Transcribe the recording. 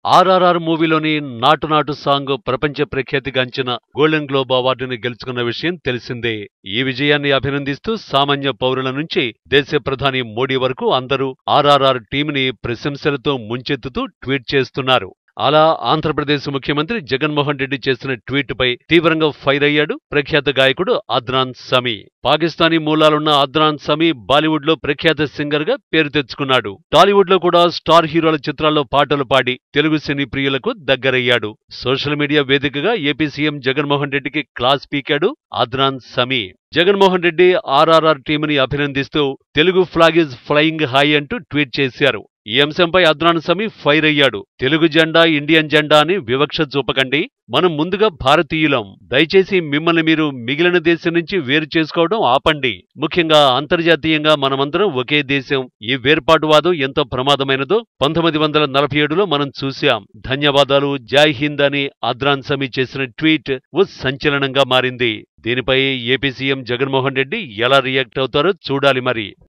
ఆర్ఆర్ఆర్ మూవీలోని నాటు నాటు సాంగ్ ప్రపంచ ప్రఖ్యాతిగాంచిన గోల్డెన్ గ్లోబ్ అవార్డుని గెలుచుకున్న విషయం తెలిసిందే ఈ విజయాన్ని అభినందిస్తూ సామాన్య పౌరుల నుంచి దేశ ప్రధాని మోడీ వరకు అందరూ ఆర్ఆర్ఆర్ టీంని ప్రశంసలతో ముంచెత్తుతూ ట్వీట్ చేస్తున్నారు అలా ఆంధ్రప్రదేశ్ ముఖ్యమంత్రి జగన్మోహన్ రెడ్డి చేసిన ట్వీట్ పై తీవ్రంగా ఫైర్ అయ్యాడు ప్రఖ్యాత గాయకుడు అద్నాన్ సమీ పాకిస్తానీ మూలాలున్న అద్నాన్ సమీ బాలీవుడ్ లో ప్రఖ్యాత సింగర్ గా పేరు తెచ్చుకున్నాడు టాలీవుడ్ లో కూడా స్టార్ హీరోల చిత్రాల్లో పాటలు పాడి తెలుగు సినీ ప్రియులకు దగ్గరయ్యాడు సోషల్ మీడియా వేదికగా ఏపీ సీఎం జగన్మోహన్ రెడ్డికి క్లాస్ పీకాడు అద్నాన్ సమీ జగన్మోహన్ రెడ్డి ఆర్ఆర్ఆర్ టీంని అభినందిస్తూ Telugu flag is flying high అంటూ ట్వీట్ చేశారు ఈ అంశంపై అద్నాన్ సమీ ఫైర్ అయ్యాడు తెలుగు జెండా ఇండియన్ జెండా అని వివక్ష చూపకండి మనం ముందుగా భారతీయులం దయచేసి మిమ్మల్ని మీరు మిగిలిన దేశం నుంచి వేరు చేసుకోవడం ఆపండి ముఖ్యంగా అంతర్జాతీయంగా మనమందరం ఒకే దేశం ఈ వేర్పాటువాదం ఎంతో ప్రమాదమైనదో పంతొమ్మిది వందల నలభై ఏడులో మనం చూశాం ధన్యవాదాలు జై హింద్ అని అద్నాన్ సమీ చేసిన ట్వీట్ ఓ సంచలనంగా మారింది దీనిపై ఏపీ సీఎం జగన్మోహన్ రెడ్డి ఎలా రియాక్ట్ అవుతారో చూడాలి మరి